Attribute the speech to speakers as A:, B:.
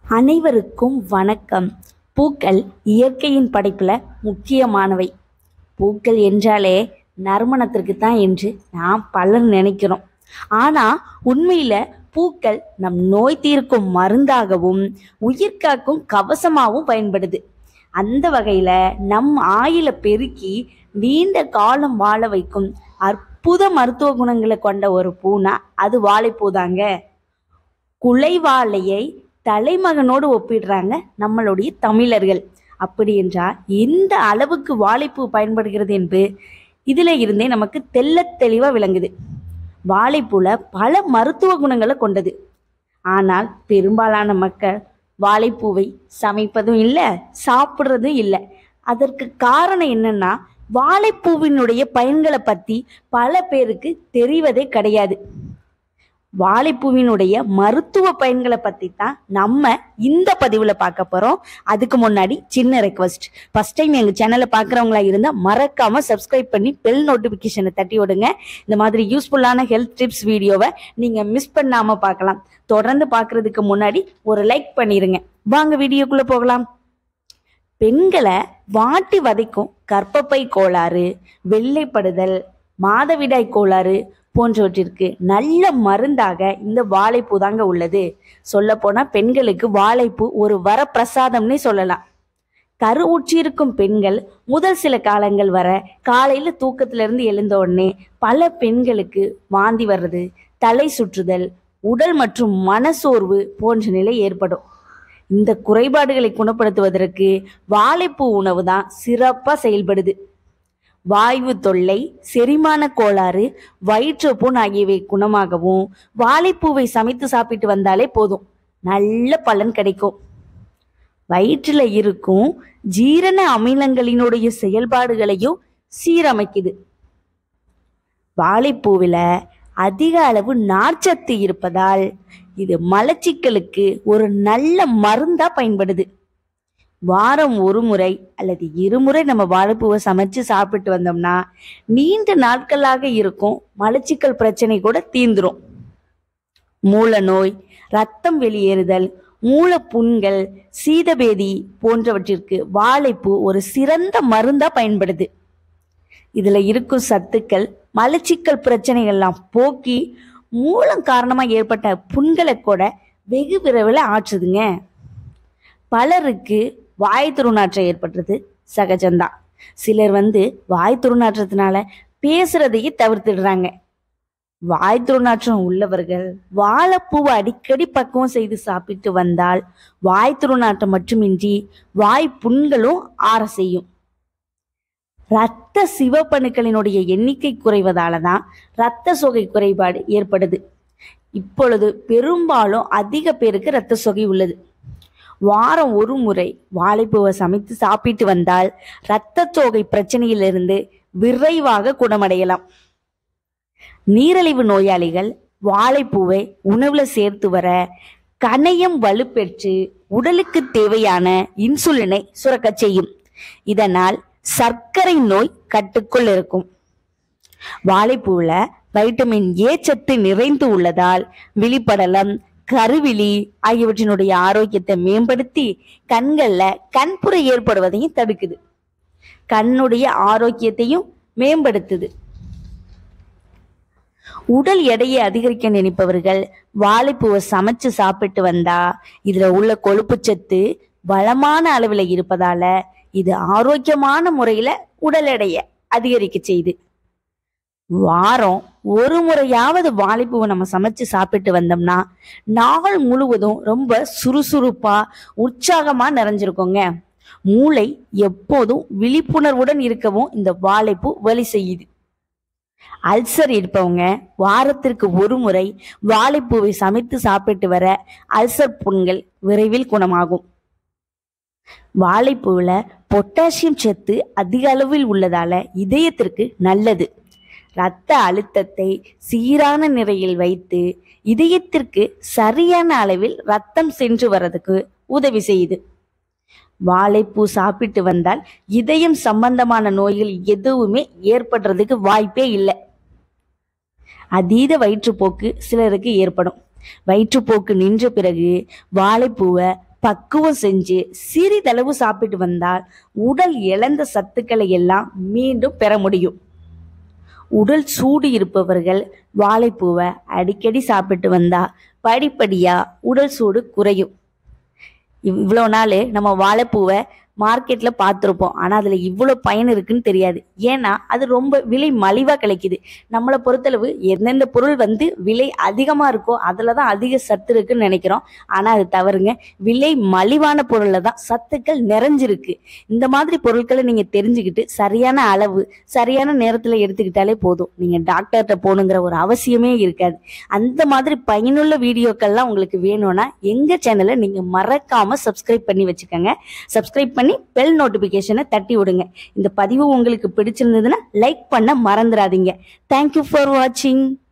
A: அனைவருக்கும் வணக்கம் பூக்கள் இயற்கையின் படைப்பில் முக்கியமானவை பூக்கள் என்றாலே நறுமணத்திற்கு தான் என்று நாம் பலர் நினைக்கிறோம் ஆனால் உண்மையில் பூக்கள் நம் நோய் தீர்க்கும் மருந்தாகவும் உயிர் காக்கும் கவசமாகவும் பயன்படுது அந்த வகையில் நம் ஆயில பெருக்கி நீண்ட காலம் வாழ வைக்கும் அற்புத மருத்துவ குணங்களை கொண்ட ஒரு பூனா அது வாழைப்பூ தாங்க குலைவாழையை தலைமகனோடு ஒப்பிடுறாங்க நம்மளுடைய தமிழர்கள் அப்படி என்றால் எந்த அளவுக்கு வாழைப்பூ பயன்படுகிறது என்று இதில் இருந்தே நமக்கு தெள்ளத் தெளிவாக விளங்குது வாழைப்பூல பல மருத்துவ குணங்களை கொண்டது ஆனால் பெரும்பாலான மக்கள் வாழைப்பூவை சமைப்பதும் இல்லை சாப்பிட்றதும் இல்லை அதற்கு காரணம் என்னன்னா வாழைப்பூவினுடைய பயன்களை பற்றி பல பேருக்கு தெரிவதே கிடையாது வாழைப்பூவினுடைய மருத்துவ பயன்களை பற்றி தான் நம்ம இந்த பதிவில் பார்க்க போகிறோம் அதுக்கு முன்னாடி சின்ன ரெக்வஸ்ட் ஃபஸ்ட் டைம் எங்கள் சேனலை பார்க்குறவங்களா இருந்தால் மறக்காமல் சப்ஸ்கிரைப் பண்ணி பெல் நோட்டிஃபிகேஷனை தட்டி விடுங்க இந்த மாதிரி யூஸ்ஃபுல்லான ஹெல்த் டிப்ஸ் வீடியோவை நீங்கள் மிஸ் பண்ணாமல் பார்க்கலாம் தொடர்ந்து பார்க்குறதுக்கு முன்னாடி ஒரு லைக் பண்ணிடுங்க வாங்க வீடியோக்குள்ளே போகலாம் பெண்களை வாட்டி வதைக்கும் கர்ப்பப்பை கோளாறு வெள்ளைப்படுதல் மாதவிடாய் கோளாறு போன்றவற்றிற்கு நல்ல மருந்தாக இந்த வாழைப்பூ தாங்க உள்ளது சொல்லப்போனால் பெண்களுக்கு வாழைப்பூ ஒரு வரப்பிரசாதம்னே சொல்லலாம் கரு உற்றிருக்கும் பெண்கள் முதல் சில காலங்கள் வர காலையில் தூக்கத்திலிருந்து எழுந்த உடனே பல பெண்களுக்கு வாந்தி வர்றது தலை சுற்றுதல் உடல் மற்றும் மனசோர்வு போன்ற நிலை ஏற்படும் இந்த குறைபாடுகளை குணப்படுத்துவதற்கு வாழைப்பூ உணவு தான் சிறப்பாக செயல்படுது வாய்வு தொல்லை செரிமான கோளாறு வயிற்றுப்புண் ஆகியவை குணமாகவும் வாழைப்பூவை சமைத்து சாப்பிட்டு வந்தாலே போதும் நல்ல பலன் கிடைக்கும் வயிற்றில் இருக்கும் ஜீரண அமிலங்களினுடைய செயல்பாடுகளையும் சீரமைக்குது வாழைப்பூவில் அதிக அளவு நார்ச்சத்து இருப்பதால் இது மலச்சிக்கலுக்கு ஒரு நல்ல மருந்தா பயன்படுது வாரம் ஒரு முறை அல்லது இருமுறை நம்ம வாழைப்பூவை சமைச்சு சாப்பிட்டு வந்தோம்னா நீண்ட நாட்களாக இருக்கும் மலச்சிக்கல் பிரச்சனை கூட தீந்துரும் மூல நோய் ரத்தம் வெளியேறுதல் மூலப்புண்கள் சீதபேதி போன்றவற்றிற்கு வாழைப்பூ ஒரு சிறந்த மருந்தா பயன்படுது இதுல இருக்கும் சத்துக்கள் மலச்சிக்கல் பிரச்சனைகள்லாம் போக்கி மூலம் காரணமா ஏற்பட்ட புண்களை கூட வெகு விரைவில் ஆற்றுதுங்க பலருக்கு வாய் துருநாற்றம் ஏற்படுறது சகஜம்தான் சிலர் வந்து வாய் துருநாற்றத்தினால பேசுறதையே தவிர்த்துடுறாங்க வாய் துருநாற்றம் உள்ளவர்கள் வாழைப்பூவை அடிக்கடி பக்குவம் செய்து சாப்பிட்டு வந்தால் வாய் துருநாற்றம் மட்டுமின்றி வாய் புண்களும் ஆற செய்யும் இரத்த சிவப்பணுக்களினுடைய எண்ணிக்கை குறைவதால தான் இரத்த சோகை குறைபாடு ஏற்படுது இப்பொழுது பெரும்பாலும் அதிக பேருக்கு இரத்த சோகை உள்ளது வாரம் ஒரு முறை வாழைப்பூவை சமைத்து சாப்பிட்டு வந்தால் இரத்த சோகை பிரச்சனையிலிருந்து விரைவாக குணமடையலாம் நீரிழிவு நோயாளிகள் வாழைப்பூவை உணவுல சேர்த்து வர கணையம் வலுப்பெற்று உடலுக்கு தேவையான இன்சுலினை சுரக்கச் செய்யும் இதனால் சர்க்கரை நோய் கட்டுக்குள் இருக்கும் வாழைப்பூவில் வைட்டமின் ஏ சத்து நிறைந்து உள்ளதால் விழிப்படலம் கருவிழி ஆகியவற்றினுடைய ஆரோக்கியத்தை மேம்படுத்தி கண்கள்ல கண்புரை ஏற்படுவதையும் தடுக்குது கண்ணுடைய ஆரோக்கியத்தையும் மேம்படுத்துது உடல் எடையை அதிகரிக்க நினைப்பவர்கள் வாழைப்பூவை சமைச்சு சாப்பிட்டு வந்தா இதுல உள்ள கொழுப்புச்சத்து வளமான அளவில் இருப்பதால இது ஆரோக்கியமான முறையில உடல் எடையை அதிகரிக்க செய்யுது வாரம் ஒரு முறையாவது வாழைப்பூவை நம்ம சமைச்சு சாப்பிட்டு வந்தோம்னா நாள் முழுவதும் ரொம்ப சுறுசுறுப்பா உற்சாகமா நிறைஞ்சிருக்கோங்க மூளை எப்போதும் விழிப்புணர்வுடன் இருக்கவும் இந்த வாழைப்பூ வழி செய்யுது அல்சர் இருப்பவங்க வாரத்திற்கு ஒரு முறை வாழைப்பூவை சமைத்து சாப்பிட்டு வர அல்சர் புண்கள் விரைவில் குணமாகும் வாழைப்பூவில் பொட்டாசியம் சத்து அதிக அளவில் உள்ளதால இதயத்திற்கு நல்லது இரத்த அழுத்தத்தை சீரான நிலையில் வைத்து இதயத்திற்கு சரியான அளவில் ரத்தம் சென்று வர்றதுக்கு உதவி செய்யுது வாழைப்பூ சாப்பிட்டு வந்தால் இதயம் சம்பந்தமான நோய்கள் எதுவுமே ஏற்படுறதுக்கு வாய்ப்பே இல்லை அதீத வயிற்றுப்போக்கு சிலருக்கு ஏற்படும் வயிற்றுப்போக்கு நின்ற பிறகு வாழைப்பூவை பக்குவம் செஞ்சு சிறிதளவு சாப்பிட்டு வந்தால் உடல் இழந்த சத்துக்களை எல்லாம் மீண்டும் பெற முடியும் உடல் சூடு இருப்பவர்கள் வாழைப்பூவை அடிக்கடி சாப்பிட்டு வந்தா படிப்படியா உடல் சூடு குறையும் இவ்வளோ நாள் நம்ம வாழைப்பூவை மார்க்கெட்டில் பார்த்துருப்போம் ஆனால் அதில் இவ்வளோ பயன் இருக்குன்னு தெரியாது ஏன்னா அது ரொம்ப விலை மலிவாக கிடைக்குது நம்மளை பொறுத்தளவு எந்தெந்த பொருள் வந்து விலை அதிகமாக இருக்கோ அதில் தான் அதிக சத்து இருக்குன்னு நினைக்கிறோம் ஆனால் அது தவறுங்க விலை மலிவான பொருளில் தான் சத்துக்கள் நிறைஞ்சிருக்கு இந்த மாதிரி பொருட்களை நீங்கள் தெரிஞ்சுக்கிட்டு சரியான அளவு சரியான நேரத்தில் எடுத்துக்கிட்டாலே போதும் நீங்கள் டாக்டர்கிட்ட போகணுங்கிற ஒரு அவசியமே இருக்காது அந்த மாதிரி பயனுள்ள வீடியோக்கள்லாம் உங்களுக்கு வேணும்னா எங்கள் சேனலை நீங்கள் மறக்காமல் சப்ஸ்கிரைப் பண்ணி வச்சுக்கோங்க சப்ஸ்கிரைப் பண்ணி பெல் நோட்டிஃபிகேஷனை தட்டி விடுங்க இந்த பதிவு உங்களுக்கு பிடிச்சிருந்ததுன்னா லைக் பண்ண மறந்துடாதீங்க தேங்க்யூ ஃபார் வாட்சிங்